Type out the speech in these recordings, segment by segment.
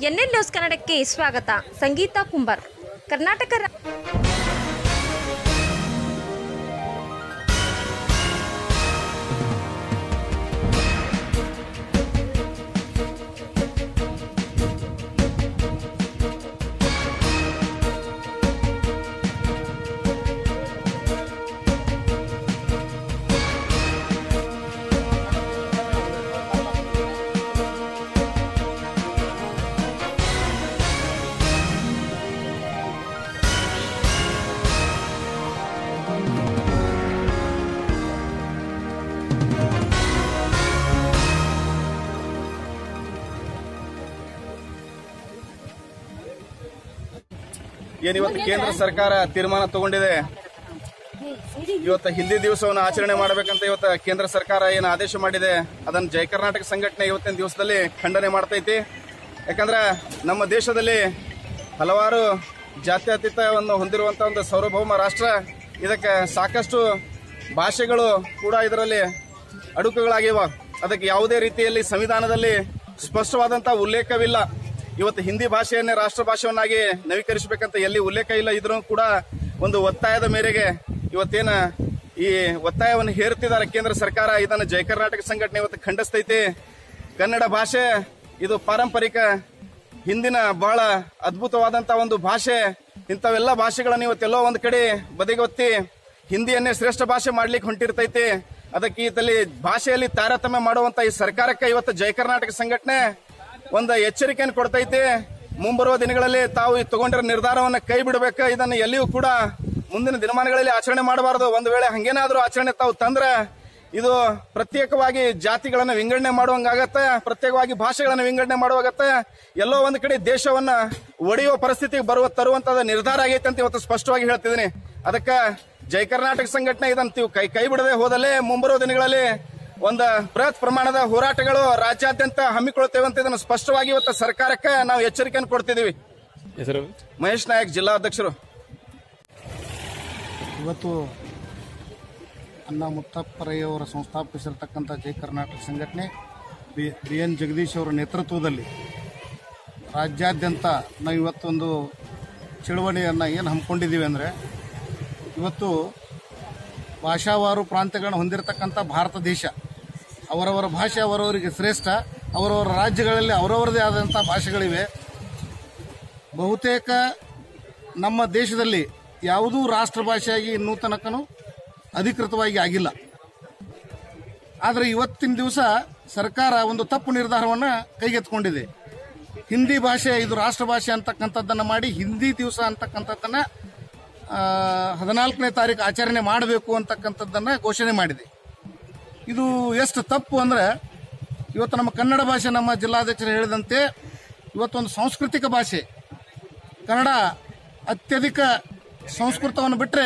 NL news ಕನ್ನಡಕ್ಕೆ ಸ್ವಾಗತ ಸಂಗೀತ ಕುಂಬಾರ್ ಕರ್ನಾಟಕ ರಾ- ಏನಿವತ್ತು ಕೇಂದ್ರ ಸರ್ಕಾರ ತೀರ್ಮಾನ ತಗೊಂಡಿದೆ ಇವತ್ತು ಹಿಂದಿ ದಿವಸವನ್ನು ಆಚರಣೆ ಮಾಡಬೇಕಂತ ಇವತ್ತು ಕೇಂದ್ರ ಸರ್ಕಾರ ಏನು ಆದೇಶ ಮಾಡಿದೆ ಅದನ್ನು ಜಯ ಕರ್ನಾಟಕ ಸಂಘಟನೆ ಇವತ್ತಿನ ದಿವಸದಲ್ಲಿ ಖಂಡನೆ ಮಾಡ್ತೈತಿ ಯಾಕಂದ್ರೆ ನಮ್ಮ ದೇಶದಲ್ಲಿ ಹಲವಾರು ಜಾತ್ಯತೀತವನ್ನು ಹೊಂದಿರುವಂತ ಒಂದು ಸಾರ್ವಭೌಮ ರಾಷ್ಟ್ರ ಇದಕ್ಕೆ ಸಾಕಷ್ಟು ಭಾಷೆಗಳು ಕೂಡ ಇದರಲ್ಲಿ ಅಡುಕುಗಳಾಗಿವ ಅದಕ್ಕೆ ಯಾವುದೇ ರೀತಿಯಲ್ಲಿ ಸಂವಿಧಾನದಲ್ಲಿ ಸ್ಪಷ್ಟವಾದಂತ ಉಲ್ಲೇಖವಿಲ್ಲ ಇವತ್ತು ಹಿಂದಿ ಭಾಷೆಯನ್ನೇ ರಾಷ್ಟ್ರ ಭಾಷೆಯನ್ನಾಗಿ ನವೀಕರಿಸಬೇಕಂತ ಎಲ್ಲಿ ಉಲ್ಲೇಖ ಇಲ್ಲ ಇದ್ರೂ ಕೂಡ ಒಂದು ಒತ್ತಾಯದ ಮೇರೆಗೆ ಇವತ್ತೇನ ಈ ಒತ್ತಾಯವನ್ನು ಹೇರುತ್ತಿದ್ದಾರೆ ಕೇಂದ್ರ ಸರ್ಕಾರ ಇದನ್ನು ಜಯ ಕರ್ನಾಟಕ ಸಂಘಟನೆ ಇವತ್ತು ಖಂಡಿಸ್ತೈತಿ ಕನ್ನಡ ಭಾಷೆ ಇದು ಪಾರಂಪರಿಕ ಹಿಂದಿನ ಬಹಳ ಅದ್ಭುತವಾದಂತ ಒಂದು ಭಾಷೆ ಇಂಥವೆಲ್ಲ ಭಾಷೆಗಳನ್ನು ಇವತ್ತೆಲ್ಲೋ ಒಂದ್ ಕಡೆ ಬದಿಗೊತ್ತಿ ಹಿಂದಿಯನ್ನೇ ಶ್ರೇಷ್ಠ ಭಾಷೆ ಮಾಡ್ಲಿಕ್ಕೆ ಹೊಂಟಿರ್ತೈತಿ ಅದಕ್ಕೆ ಈತಲ್ಲಿ ಭಾಷೆಯಲ್ಲಿ ತಾರತಮ್ಯ ಮಾಡುವಂತ ಈ ಸರ್ಕಾರಕ್ಕೆ ಇವತ್ತು ಜಯ ಕರ್ನಾಟಕ ಸಂಘಟನೆ ಒಂದು ಎಚ್ಚರಿಕೆಯನ್ನು ಕೊಡ್ತೈತಿ ಮುಂಬರುವ ದಿನಗಳಲ್ಲಿ ತಾವು ಈ ತಗೊಂಡಿರೋ ನಿರ್ಧಾರವನ್ನು ಕೈ ಬಿಡಬೇಕು ಇದನ್ನು ಎಲ್ಲಿಯೂ ಕೂಡ ಮುಂದಿನ ದಿನಮಾನಗಳಲ್ಲಿ ಆಚರಣೆ ಮಾಡಬಾರದು ಒಂದು ವೇಳೆ ಹಂಗೇನಾದ್ರೂ ಆಚರಣೆ ತಾವು ತಂದ್ರೆ ಇದು ಪ್ರತ್ಯೇಕವಾಗಿ ಜಾತಿಗಳನ್ನ ವಿಂಗಡಣೆ ಮಾಡುವಂಗಾಗತ್ತೆ ಪ್ರತ್ಯೇಕವಾಗಿ ಭಾಷೆಗಳನ್ನ ವಿಂಗಡಣೆ ಮಾಡುವಾಗತ್ತೆ ಎಲ್ಲೋ ಒಂದ್ ಕಡೆ ದೇಶವನ್ನ ಒಡೆಯುವ ಪರಿಸ್ಥಿತಿಗೆ ಬರುವ ತರುವಂತದ ನಿರ್ಧಾರ ಆಗೈತೆ ಅಂತ ಇವತ್ತು ಸ್ಪಷ್ಟವಾಗಿ ಹೇಳ್ತಿದ್ದೀನಿ ಅದಕ್ಕೆ ಜೈ ಕರ್ನಾಟಕ ಸಂಘಟನೆ ಇದನ್ನ ತೀವ್ ಕೈ ಕೈ ಬಿಡದೆ ಹೋದಲ್ಲೇ ಮುಂಬರುವ ದಿನಗಳಲ್ಲಿ ಒಂದು ಬೃಹತ್ ಪ್ರಮಾಣದ ಹೋರಾಟಗಳು ರಾಜ್ಯಾದ್ಯಂತ ಹಮ್ಮಿಕೊಳ್ತೇವೆ ಅಂತ ಇದನ್ನು ಸ್ಪಷ್ಟವಾಗಿ ಇವತ್ತು ಸರ್ಕಾರಕ್ಕೆ ನಾವು ಎಚ್ಚರಿಕೆಯನ್ನು ಕೊಡ್ತಿದೀವಿ ಹೆಸರು ಮಹೇಶ್ ನಾಯಕ್ ಜಿಲ್ಲಾಧ್ಯಕ್ಷರು ಇವತ್ತು ಅಣ್ಣ ಮುತ್ತಪ್ಪರಯ್ಯವರ ಸಂಸ್ಥಾಪಿಸಿರ್ತಕ್ಕಂಥ ಜೈ ಕರ್ನಾಟಕ ಸಂಘಟನೆ ಬಿ ಬಿ ಎನ್ ಜಗದೀಶ್ ಅವರ ನೇತೃತ್ವದಲ್ಲಿ ರಾಜ್ಯಾದ್ಯಂತ ನಾವು ಇವತ್ತೊಂದು ಚಳವಳಿಯನ್ನು ಏನು ಹಮ್ಮಿಕೊಂಡಿದ್ದೀವಿ ಅಂದರೆ ಇವತ್ತು ಭಾಷಾವಾರು ಪ್ರಾಂತ್ಯಗಳನ್ನು ಹೊಂದಿರತಕ್ಕಂಥ ಭಾರತ ದೇಶ ಅವರವರ ಭಾಷೆ ಅವರವರಿಗೆ ಶ್ರೇಷ್ಠ ಅವರವರ ರಾಜ್ಯಗಳಲ್ಲಿ ಅವರವರದೇ ಆದಂಥ ಭಾಷೆಗಳಿವೆ ಬಹುತೇಕ ನಮ್ಮ ದೇಶದಲ್ಲಿ ಯಾವುದೂ ರಾಷ್ಟ್ರ ಭಾಷೆಯಾಗಿ ಇನ್ನೂ ತನಕನೂ ಅಧಿಕೃತವಾಗಿ ಆಗಿಲ್ಲ ಆದರೆ ಇವತ್ತಿನ ದಿವಸ ಸರ್ಕಾರ ಒಂದು ತಪ್ಪು ನಿರ್ಧಾರವನ್ನು ಕೈಗೆತ್ತಿಕೊಂಡಿದೆ ಹಿಂದಿ ಭಾಷೆ ಇದು ರಾಷ್ಟ್ರ ಭಾಷೆ ಅಂತಕ್ಕಂಥದ್ದನ್ನು ಮಾಡಿ ಹಿಂದಿ ದಿವಸ ಅಂತಕ್ಕಂಥದ್ದನ್ನು ಹದಿನಾಲ್ಕನೇ ತಾರೀಕು ಆಚರಣೆ ಮಾಡಬೇಕು ಅಂತಕ್ಕಂಥದ್ದನ್ನು ಘೋಷಣೆ ಮಾಡಿದೆ ಇದು ಎಷ್ಟು ತಪ್ಪು ಅಂದರೆ ಇವತ್ತು ನಮ್ಮ ಕನ್ನಡ ಭಾಷೆ ನಮ್ಮ ಜಿಲ್ಲಾಧ್ಯಕ್ಷರು ಹೇಳಿದಂತೆ ಇವತ್ತೊಂದು ಸಾಂಸ್ಕೃತಿಕ ಭಾಷೆ ಕನ್ನಡ ಅತ್ಯಧಿಕ ಸಂಸ್ಕೃತವನ್ನು ಬಿಟ್ಟರೆ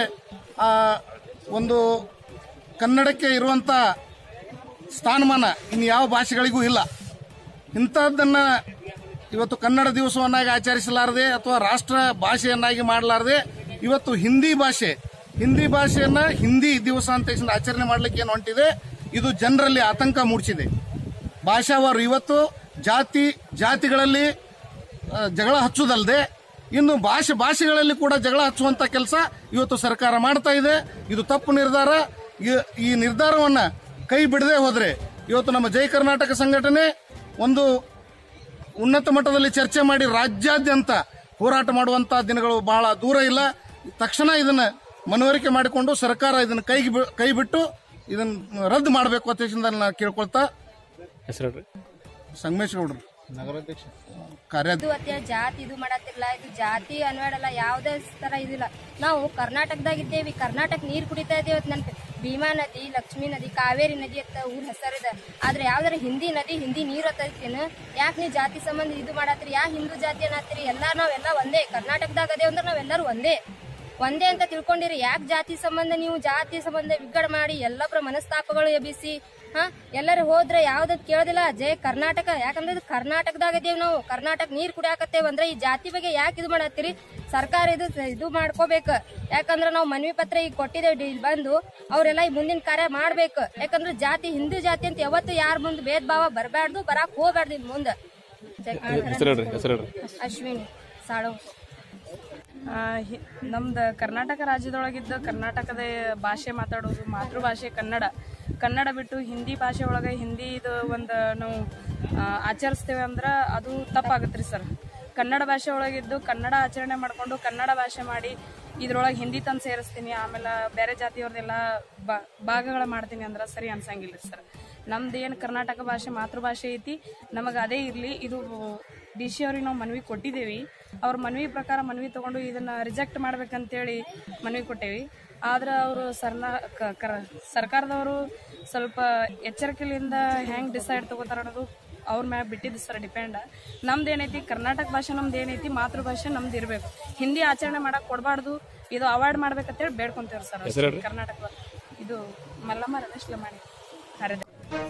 ಒಂದು ಕನ್ನಡಕ್ಕೆ ಇರುವಂಥ ಸ್ಥಾನಮಾನ ಇನ್ನು ಯಾವ ಭಾಷೆಗಳಿಗೂ ಇಲ್ಲ ಇಂಥದ್ದನ್ನು ಇವತ್ತು ಕನ್ನಡ ದಿವಸವನ್ನಾಗಿ ಆಚರಿಸಲಾರದೆ ಅಥವಾ ರಾಷ್ಟ್ರ ಭಾಷೆಯನ್ನಾಗಿ ಮಾಡಲಾರದೆ ಇವತ್ತು ಹಿಂದಿ ಭಾಷೆ ಹಿಂದಿ ಭಾಷೆಯನ್ನ ಹಿಂದಿ ದಿವಸ ಅಂತ ಹೇಳಿ ಆಚರಣೆ ಮಾಡಲಿಕ್ಕೆ ಏನು ಹೊಂಟಿದೆ ಇದು ಜನರಲ್ಲಿ ಆತಂಕ ಮೂಡಿಸಿದೆ ಭಾಷಾವಾರು ಇವತ್ತು ಜಾತಿ ಜಾತಿಗಳಲ್ಲಿ ಆ, ಜಗಳ ಹಚ್ಚುದಲ್ಲದೆ ಇನ್ನು ಭಾಷೆ ಭಾಷೆಗಳಲ್ಲಿ ಕೂಡ ಜಗಳ ಹಚ್ಚುವಂತ ಕೆಲಸ ಇವತ್ತು ಸರ್ಕಾರ ಮಾಡ್ತಾ ಇದೆ ಇದು ತಪ್ಪು ನಿರ್ಧಾರ ಈ- ಈ ನಿರ್ಧಾರವನ್ನ ಕೈ ಬಿಡದೆ ಹೋದ್ರೆ ಇವತ್ತು ನಮ್ಮ ಜೈ ಕರ್ನಾಟಕ ಸಂಘಟನೆ ಒಂದು ಉನ್ನತ ಮಟ್ಟದಲ್ಲಿ ಚರ್ಚೆ ಮಾಡಿ ರಾಜ್ಯಾದ್ಯಂತ ಹೋರಾಟ ಮಾಡುವಂತ ದಿನಗಳು ಬಹಳ ದೂರ ಇಲ್ಲ ತಕ್ಷಣ ಇದನ್ನ ಮನವರಿಕೆ ಮಾಡಿಕೊಂಡು ಸರ್ಕಾರ ಇದನ್ನ ಕೈಗೆ ಬಿ- ಕೈ ಬಿಟ್ಟು ಇದನ್ನ ರದ್ದು ಮಾಡಬೇಕು ಅಂತ ಹೇಳಿ ನಾನು ಕೇಳ್ಕೊಳ್ತಾ ಹೆಸರು ಹೇಳ್ರಿ ಸಂಗಮೇಶ್ ಗೌಡ್ರು ನಗರಾಧ್ಯಕ್ಷ ಕಾರ್ಯಾಧ್ಯಕ್ಷ ಇದು ಅತ್ಯ ಜಾತಿ ಇದು ಮಾಡತ್ತಿಲ್ಲ ಇದು ಜಾತಿ ಅನ್ವಾಡಲ್ಲ ಯಾವುದೇ ತರ ಇದಿಲ್ಲ ನಾವು ಕರ್ನಾಟಕದಾಗ ಇದ್ದೇವಿ ಕರ್ನಾಟಕ ನೀರ್ ಕುಡಿತಾ ಇದ್ದೇವೆ ಅಂತ ನೆನ್ಪು ಭೀಮಾ ನದಿ ಲಕ್ಷ್ಮೀ ನದಿ ಕಾವೇರಿ ನದಿ ಅಂತ ಊರ್ ಹೆಸರಿದೆ ಆದ್ರೆ ಯಾವ್ದಾರ ಹಿಂದಿ ನದಿ ಹಿಂದಿ ನೀರ್ ಹತ್ತೈತೇನು ಯಾಕೆ ನೀವು ಜಾತಿ ಸಂಬಂಧ ಇದು ಮಾಡತ್ತೀರಿ ಯಾ ಹಿಂದೂ ಜಾತಿ ಅನ್ನತ್ತೀರಿ ಎಲ್ಲಾ ನಾವೆಲ್ಲ ಒಂದೇ ಕರ್ನಾಟಕದಾಗ ಅದೇವ್ ಅಂದ್ರೆ ನಾವೆಲ್ಲರೂ ಒಂದೇ ಒಂದೇ ಅಂತ ತಿಳ್ಕೊಂಡಿರಿ ಯಾಕೆ ಜಾತಿ ಸಂಬಂಧ ನೀವು ಜಾತಿ ಸಂಬಂಧ ವಿಗಡ ಮಾಡಿ ಎಲ್ಲರ ಮನಸ್ತಾಪಗಳು ಎಬ್ಬಿಸಿ ಹಾ ಎಲ್ಲರೂ ಹೋದ್ರೆ ಯಾವ್ದದ್ ಕೇಳೋದಿಲ್ಲ ಜೈ ಕರ್ನಾಟಕ ಯಾಕಂದ್ರೆ ಇದು ಕರ್ನಾಟಕದಾಗ ಇದೀವಿ ನಾವು ಕರ್ನಾಟಕ ನೀರ್ ಕುಡಿಯಾಕತ್ತೇವ್ ಅಂದ್ರೆ ಈ ಜಾತಿ ಬಗ್ಗೆ ಯಾಕೆ ಇದು ಮಾಡತ್ತೀರಿ ಸರ್ಕಾರ ಇದು ಇದು ಮಾಡ್ಕೋಬೇಕು ಯಾಕಂದ್ರೆ ನಾವು ಮನವಿ ಪತ್ರ ಈಗ ಕೊಟ್ಟಿದ್ದೇವೆ ಇಲ್ಲಿ ಬಂದು ಅವರೆಲ್ಲ ಈ ಮುಂದಿನ ಕಾರ್ಯ ಮಾಡ್ಬೇಕು ಯಾಕಂದ್ರೆ ಜಾತಿ ಹಿಂದೂ ಜಾತಿ ಅಂತ ಯಾವತ್ತು ಯಾರ ಮುಂದೆ ಭೇದ ಭಾವ ಬರಬಾರ್ದು ಬರಾಕ್ ಹೋಗ್ಬಾರ್ದು ಇನ್ ಮುಂದೆ ಹೆಸರು ಹೇಳ್ರಿ ಹೆಸರು ಹೇಳ್ರಿ ಅಶ್ವಿನಿ ಸಾಳವ್ ನಮ್ದು ಕರ್ನಾಟಕ ರಾಜ್ಯದೊಳಗಿದ್ದ ಕರ್ನಾಟಕದ ಭಾಷೆ ಮಾತಾಡೋದು ಮಾತೃಭಾಷೆ ಕನ್ನಡ ಕನ್ನಡ ಬಿಟ್ಟು ಹಿಂದಿ ಭಾಷೆ ಒಳಗೆ ಹಿಂದಿದು ಒಂದು ನಾವು ಆ, ಆಚರಿಸ್ತೇವೆ ಅಂದ್ರೆ ಅದು ತಪ್ಪಾಗತ್ತೆ ರೀ ಸರ್ ಕನ್ನಡ ಭಾಷೆ ಒಳಗಿದ್ದು ಕನ್ನಡ ಆಚರಣೆ ಮಾಡಿಕೊಂಡು ಕನ್ನಡ ಭಾಷೆ ಮಾಡಿ ಇದ್ರೊಳಗೆ ಹಿಂದಿ ತಂದು ಸೇರಿಸ್ತೀನಿ ಆಮೇಲೆ ಬೇರೆ ಜಾತಿಯವ್ರದ್ದೆಲ್ಲ ಬಾ ಭಾಗಗಳ ಮಾಡ್ತೀನಿ ಅಂದ್ರೆ ಸರಿ ಅನ್ಸಂಗಿಲ್ಲ ಸರ್ ನಮ್ದು ಏನು ಕರ್ನಾಟಕ ಭಾಷೆ ಮಾತೃಭಾಷೆ ಐತಿ ನಮಗೆ ಅದೇ ಇರಲಿ ಇದು ಡಿ ಸಿ ಅವ್ರಿಗೆ ನಾವು ಮನವಿ ಕೊಟ್ಟಿದ್ದೇವೆ ಅವ್ರ ಮನವಿ ಪ್ರಕಾರ ಮನವಿ ತಗೊಂಡು ಇದನ್ನ ರಿಜೆಕ್ಟ್ ಮಾಡ್ಬೇಕಂತೇಳಿ ಮನವಿ ಕೊಟ್ಟೇವಿ ಆದ್ರೆ ಅವರು ಸರ್ನಾ ಕ- ಕರ- ಸರ್ಕಾರದವರು ಸ್ವಲ್ಪ ಎಚ್ಚರಿಕೆಯಿಂದ ಹೆಂಗೆ ಡಿಸೈಡ್ ತಗೋತಾರ ಅನ್ನೋದು ಅವ್ರ ಮ್ಯಾಗ ಬಿಟ್ಟಿದ್ದು ಸರ್ ಡಿಪೆಂಡ್ ನಮ್ದು ಏನೈತಿ ಕರ್ನಾಟಕ ಭಾಷೆ ನಮ್ದು ಏನೈತಿ ಮಾತೃಭಾಷೆ ನಮ್ದು ಇರಬೇಕು ಹಿಂದಿ ಆಚರಣೆ ಮಾಡಕ್ ಕೊಡಬಾರ್ದು ಇದು ಅವಾಯ್ಡ್ ಮಾಡ್ಬೇಕಂತೇಳಿ ಬೇಡ್ಕೊಂತೀವಿ ಸರ್ ಅಷ್ಟೇ. ಕರ್ನಾಟಕ ಇದು ಮಲ್ಲಮ್ಮ ರಮೇಶ್ ಲಮಾಣಿ ಹರಿದ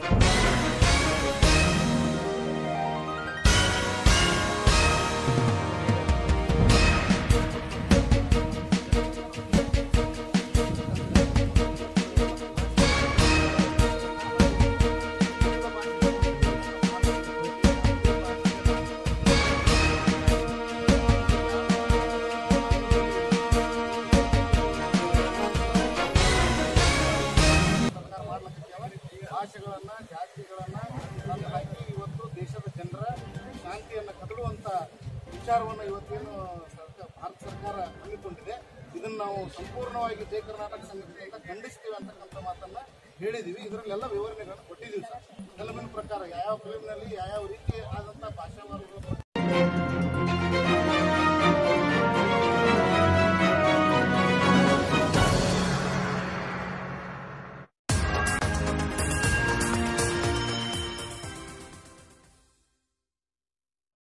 ಭಾಷೆಗಳನ್ನ ಜಾತಿಗಳನ್ನ ತಂದು ಹಾಕಿ ಇವತ್ತು ದೇಶದ ಜನರ ಶಾಂತಿಯನ್ನು ಕದಡುವಂತ ವಿಚಾರವನ್ನು ಇವತ್ತೇನು ಸರ್ಕಾರ ಭಾರತ ಸರ್ಕಾರ ಹಮ್ಮಿಕೊಂಡಿದೆ ಇದನ್ನು ನಾವು ಸಂಪೂರ್ಣವಾಗಿ ಜಯ ಕರ್ನಾಟಕ ಸಂಘಟನೆಯಿಂದ ಖಂಡಿಸ್ತೀವಿ ಅಂತಕ್ಕಂಥ ಮಾತನ್ನ ಹೇಳಿದೀವಿ ಇದರಲ್ಲೆಲ್ಲ ವಿವರಣೆಗಳನ್ನು ಕೊಟ್ಟಿದ್ದೀವಿ ಸರ್ ಫಿಲಮಿನ ಪ್ರಕಾರ ಯಾವ ಫಿಲಮ್ನಲ್ಲಿ ಯಾವ ರೀತಿ ಆದಂಥ ಭಾಷಾವಾರು